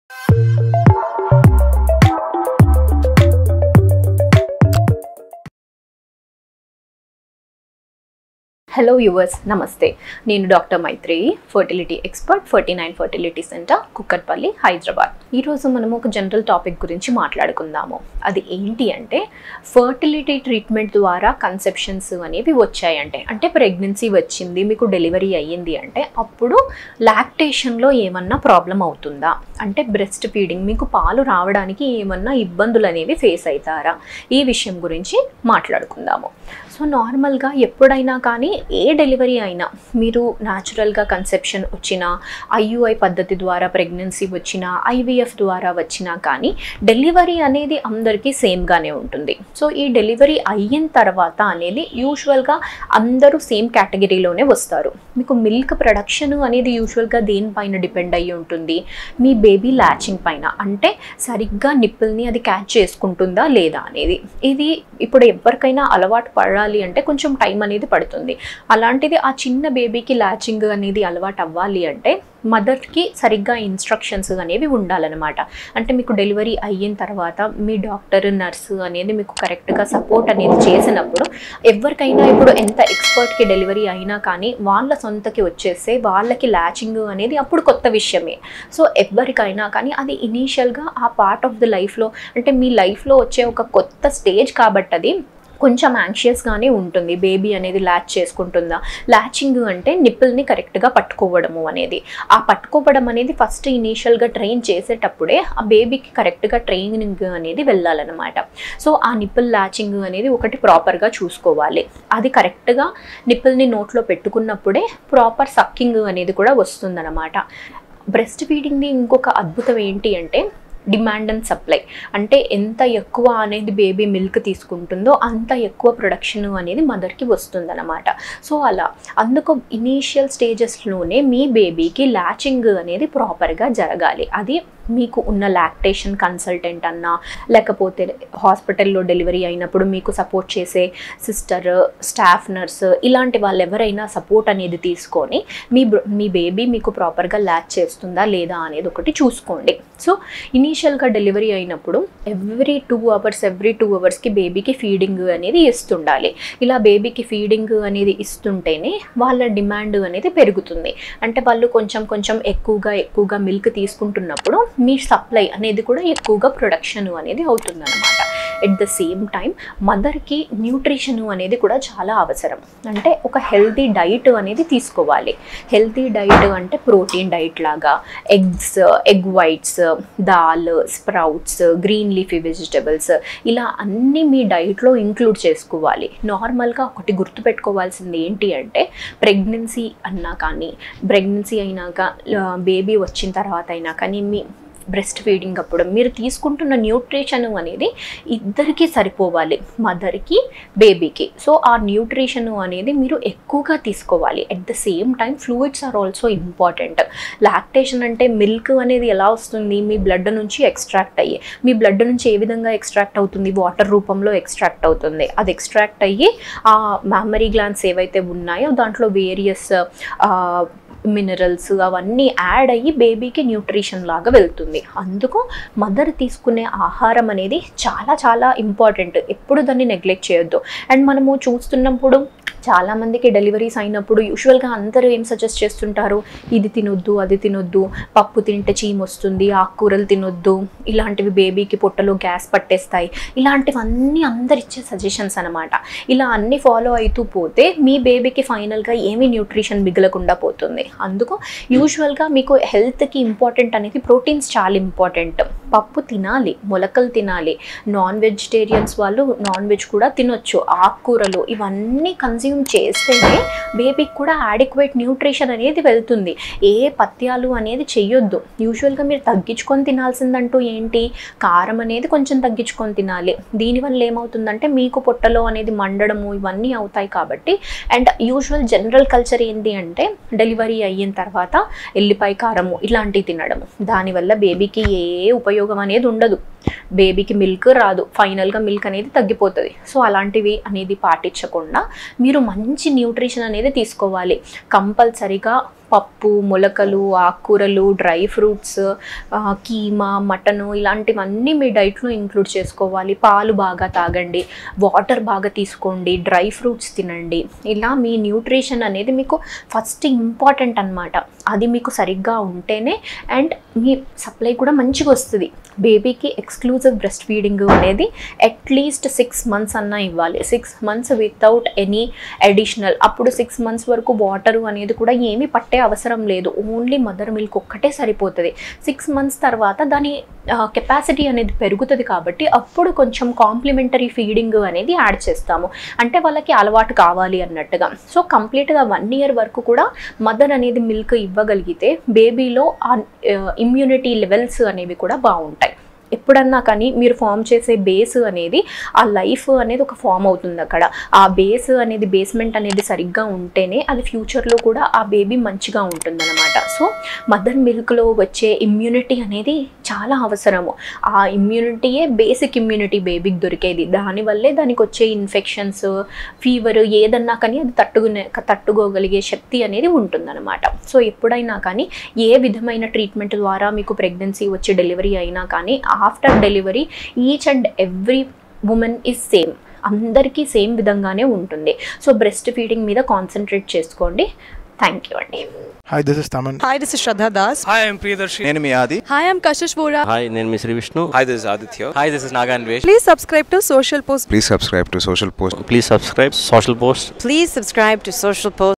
Hello yours నమస్తే నేను doctor Maitri fertility expert Ferty nine fertility centre Kukatpally Hyderabad ఈరోజు మనము ఒక జనరల్ టాపిక్ గురించి మాట్లాడుకుందాము అది ఏంటి అంటే ఫర్టిలిటీ ట్రీట్మెంట్ ద్వారా కన్సెప్షన్స్ అనేవి వచ్చాయంటే అంటే ప్రెగ్నెన్సీ వచ్చింది మీకు డెలివరీ అయ్యింది అంటే అప్పుడు లాక్టేషన్లో ఏమన్నా ప్రాబ్లం అవుతుందా అంటే బ్రెస్ట్ ఫీడింగ్ మీకు పాలు రావడానికి ఏమన్నా ఇబ్బందులు అనేవి ఫేస్ అవుతారా ఈ విషయం గురించి మాట్లాడుకుందాము సో నార్మల్గా ఎప్పుడైనా కానీ ఏ డెలివరీ అయినా మీరు న్యాచురల్గా కన్సెప్షన్ వచ్చినా ఐయుఐ పద్ధతి ద్వారా ప్రెగ్నెన్సీ వచ్చినా ఐవీఎఫ్ ద్వారా వచ్చినా కానీ డెలివరీ అనేది అందరికీ సేమ్గానే ఉంటుంది సో ఈ డెలివరీ అయిన తర్వాత అనేది యూజువల్గా అందరూ సేమ్ కేటగిరీలోనే వస్తారు మీకు మిల్క్ ప్రొడక్షన్ అనేది యూజువల్గా దేనిపైన డిపెండ్ అయ్యి ఉంటుంది మీ బేబీ లాచింగ్ పైన అంటే సరిగ్గా నిప్పుల్ని అది క్యాచ్ చేసుకుంటుందా లేదా అనేది ఇది ఇప్పుడు ఎవరికైనా అలవాటు పడాలి అంటే కొంచెం టైం అనేది పడుతుంది అలాంటిది ఆ చిన్న బేబీకి లాచింగ్ అనేది అలవాటు అవ్వాలి అంటే మదర్కి సరిగ్గా ఇన్స్ట్రక్షన్స్ అనేవి ఉండాలన్నమాట అంటే మీకు డెలివరీ అయిన తర్వాత మీ డాక్టర్ నర్సు అనేది మీకు కరెక్ట్గా సపోర్ట్ అనేది చేసినప్పుడు ఎవరికైనా ఇప్పుడు ఎంత ఎక్స్పర్ట్కి డెలివరీ అయినా కానీ వాళ్ళ సొంతకి వచ్చేస్తే వాళ్ళకి లాచింగ్ అనేది అప్పుడు కొత్త విషయమే సో ఎవరికైనా కానీ అది ఇనీషియల్గా ఆ పార్ట్ ఆఫ్ ది లైఫ్లో అంటే మీ లైఫ్లో వచ్చే ఒక కొత్త స్టేజ్ కాబట్టి అది కొంచెం యాంగ్షియస్గానే ఉంటుంది బేబీ అనేది ల్యాచ్ చేసుకుంటుందా ల్యాచింగ్ అంటే నిప్పుల్ని కరెక్ట్గా పట్టుకోవడము అనేది ఆ పట్టుకోవడం అనేది ఫస్ట్ ఇనీషియల్గా ట్రైన్ చేసేటప్పుడే ఆ బేబీకి కరెక్ట్గా ట్రైనింగ్ అనేది వెళ్ళాలన్నమాట సో ఆ నిప్పుల్ ల్యాచింగ్ అనేది ఒకటి ప్రాపర్గా చూసుకోవాలి అది కరెక్ట్గా నిప్పుల్ని నోట్లో పెట్టుకున్నప్పుడే ప్రాపర్ సక్కింగ్ అనేది కూడా వస్తుందన్నమాట బ్రెస్ట్ ఫీడింగ్ది ఇంకొక అద్భుతం ఏంటి అంటే డిమాండ్ అండ్ సప్లై అంటే ఎంత ఎక్కువ అనేది బేబీ మిల్క్ తీసుకుంటుందో అంత ఎక్కువ ప్రొడక్షన్ అనేది మదర్కి వస్తుందన్నమాట సో అలా అందుకు ఇనీషియల్ స్టేజెస్లోనే మీ బేబీకి లాచింగ్ అనేది ప్రాపర్గా జరగాలి అది మీకు ఉన్న లాక్టేషన్ కన్సల్టెంట్ అన్నా లేకపోతే హాస్పిటల్లో డెలివరీ అయినప్పుడు మీకు సపోర్ట్ చేసే సిస్టర్ స్టాఫ్ నర్స్ ఇలాంటి వాళ్ళు ఎవరైనా సపోర్ట్ అనేది తీసుకొని మీ మీ బేబీ మీకు ప్రాపర్గా ల్యాచ్ చేస్తుందా లేదా అనేది ఒకటి చూసుకోండి సో ఇనీషియల్గా డెలివరీ అయినప్పుడు every two hours every two అవర్స్కి బేబీకి ఫీడింగ్ అనేది ఇస్తుండాలి ఇలా బేబీకి ఫీడింగ్ అనేది ఇస్తుంటేనే వాళ్ళ డిమాండ్ అనేది పెరుగుతుంది అంటే వాళ్ళు కొంచెం కొంచెం ఎక్కువగా ఎక్కువగా మిల్క్ తీసుకుంటున్నప్పుడు మీ సప్లై అనేది కూడా ఎక్కువగా ప్రొడక్షన్ అనేది అవుతుందన్నమాట ఎట్ ద సేమ్ టైం మదర్కి న్యూట్రిషన్ అనేది కూడా చాలా అవసరం అంటే ఒక హెల్తీ డైట్ అనేది తీసుకోవాలి హెల్తీ డైట్ అంటే ప్రోటీన్ డైట్ లాగా eggs egg whites dal sprouts green leafy vegetables ఇలా అన్నీ మీ డైట్లో ఇంక్లూడ్ చేసుకోవాలి నార్మల్గా ఒకటి గుర్తుపెట్టుకోవాల్సింది ఏంటి అంటే ప్రెగ్నెన్సీ అన్నా కానీ ప్రెగ్నెన్సీ అయినాక బేబీ వచ్చిన తర్వాత అయినా కానీ మీ బ్రెస్ట్ ఫీడింగ్ అప్పుడు మీరు తీసుకుంటున్న న్యూట్రిషన్ అనేది ఇద్దరికి సరిపోవాలి మదర్కి బేబీకి సో ఆ న్యూట్రిషన్ అనేది మీరు ఎక్కువగా తీసుకోవాలి at the same time fluids are also important lactation అంటే మిల్క్ అనేది ఎలా వస్తుంది మీ బ్లడ్ నుంచి ఎక్స్ట్రాక్ట్ అయ్యి మీ బ్లడ్ నుంచి ఏ విధంగా ఎక్స్ట్రాక్ట్ అవుతుంది వాటర్ రూపంలో ఎక్స్ట్రాక్ట్ అవుతుంది అది ఎక్స్ట్రాక్ట్ అయ్యి ఆ మ్యామరీ గ్లాన్స్ ఏవైతే ఉన్నాయో దాంట్లో వేరియస్ మినరల్స్ అవన్నీ యాడ్ అయ్యి బేబీకి న్యూట్రిషన్ లాగా వెళ్తుంది అందుకు మదర్ తీసుకునే ఆహారం అనేది చాలా చాలా ఇంపార్టెంట్ ఎప్పుడు దాన్ని నెగ్లెక్ట్ చేయొద్దు అండ్ మనము చూస్తున్నప్పుడు చాలామందికి డెలివరీస్ అయినప్పుడు యూజువల్గా అందరూ ఏం సజెస్ట్ చేస్తుంటారు ఇది తినొద్దు అది తినొద్దు పప్పు తింటే చీమ్ వస్తుంది ఆకుకూరలు తినొద్దు ఇలాంటివి బేబీకి పొట్టలో గ్యాస్ పట్టేస్తాయి ఇలాంటివన్నీ అందరు ఇచ్చే సజెషన్స్ అనమాట ఇలా అన్ని ఫాలో అవుతూ పోతే మీ బేబీకి ఫైనల్గా ఏమీ న్యూట్రిషన్ మిగలకుండా పోతుంది అందుకు యూజువల్గా మీకు హెల్త్కి ఇంపార్టెంట్ అనేది ప్రోటీన్స్ చాలా ఇంపార్టెంట్ పప్పు తినాలి మొలకలు తినాలి నాన్ వెజిటేరియన్స్ వాళ్ళు నాన్ వెజ్ కూడా తినొచ్చు ఆకుకూరలు ఇవన్నీ కన్జ్యూమ్ చేస్తేనే బేబీకి కూడా ఆడిక్వేట్ న్యూట్రిషన్ అనేది వెళ్తుంది ఏ పథ్యాలు అనేది చెయ్యొద్దు యూజువల్గా మీరు తగ్గించుకొని తినాల్సిందంటూ ఏంటి కారం అనేది కొంచెం తగ్గించుకొని తినాలి దీనివల్ల ఏమవుతుందంటే మీకు పొట్టలో అనేది మండడము ఇవన్నీ అవుతాయి కాబట్టి అండ్ యూజువల్ జనరల్ కల్చర్ ఏంటి అంటే డెలివరీ అయిన తర్వాత ఎల్లిపాయ కారము ఇలాంటివి తినడం దానివల్ల బేబీకి ఏ ఉపయోగం అనేది ఉండదు బేబీకి మిల్క్ రాదు ఫైనల్గా మిల్క్ అనేది తగ్గిపోతుంది సో అలాంటివి అనేది పాటించకుండా మీరు మంచి న్యూట్రిషన్ అనేది తీసుకోవాలి కంపల్సరీగా పప్పు మొలకలు ఆకుకూరలు డ్రై ఫ్రూట్స్ కీమా మటను ఇలాంటివన్నీ మీ డైట్లో ఇంక్లూడ్ చేసుకోవాలి పాలు బాగా తాగండి వాటర్ బాగా తీసుకోండి డ్రై ఫ్రూట్స్ తినండి ఇలా మీ న్యూట్రిషన్ అనేది మీకు ఫస్ట్ ఇంపార్టెంట్ అన్నమాట అది మీకు సరిగ్గా ఉంటేనే అండ్ మీ సప్లై కూడా మంచిగా వస్తుంది బేబీకి ఎక్స్క్లూజివ్ బ్రెస్ట్ ఫీడింగ్ అనేది అట్లీస్ట్ సిక్స్ మంత్స్ అన్నా ఇవ్వాలి six months without any additional అప్పుడు సిక్స్ మంత్స్ వరకు వాటర్ అనేది కూడా ఏమీ పట్టే అవసరం లేదు ఓన్లీ మదర్ మిల్క్ ఒక్కటే సరిపోతుంది సిక్స్ మంత్స్ తర్వాత దాని కెపాసిటీ అనేది పెరుగుతుంది కాబట్టి అప్పుడు కొంచెం కాంప్లిమెంటరీ ఫీడింగ్ అనేది యాడ్ చేస్తాము అంటే వాళ్ళకి అలవాటు కావాలి అన్నట్టుగా సో కంప్లీట్గా వన్ ఇయర్ వరకు కూడా మదర్ అనేది మిల్క్ ఇవ్వగలిగితే బేబీలో ఆ ఇమ్యూనిటీ లెవెల్స్ అనేవి కూడా బాగుంటాయి ఎప్పుడన్నా కానీ మీరు ఫామ్ చేసే బేస్ అనేది ఆ లైఫ్ అనేది ఒక ఫామ్ అవుతుంది అక్కడ ఆ బేస్ అనేది బేస్మెంట్ అనేది సరిగ్గా ఉంటేనే అది ఫ్యూచర్లో కూడా ఆ బేబీ మంచిగా ఉంటుందన్నమాట సో మదర్ మిల్క్లో వచ్చే ఇమ్యూనిటీ అనేది చాలా అవసరము ఆ ఇమ్యూనిటీయే బేసిక్ ఇమ్యూనిటీ బేబీకి దొరికేది దానివల్లే దానికి వచ్చే ఇన్ఫెక్షన్స్ ఫీవర్ ఏదన్నా కానీ అది తట్టుకునే తట్టుకోగలిగే శక్తి అనేది ఉంటుందన్నమాట సో ఎప్పుడైనా కానీ ఏ విధమైన ట్రీట్మెంట్ ద్వారా మీకు ప్రెగ్నెన్సీ వచ్చి డెలివరీ అయినా కానీ after delivery each and every women is same అందరికీ సేమ్ విధంగానే ఉంటుంది సో బ్రెస్ట్ ఫీడింగ్ మీద కాన్సన్ట్రేట్ చేసుకోండి థ్యాంక్ యూ అండి Hi, this is Taman. Hi, this is Shraddha Das. Hi, I'm Priyadarshi. నేను మీ ఆది Hi, I'm Kashish Vora. Hi నేను మీ Sri Vishnu Hi, this is Aditya. Hi this is Naganvesh Please subscribe to Social Post. Please subscribe to Social Post please subscribe Social Post Please subscribe to Social Post.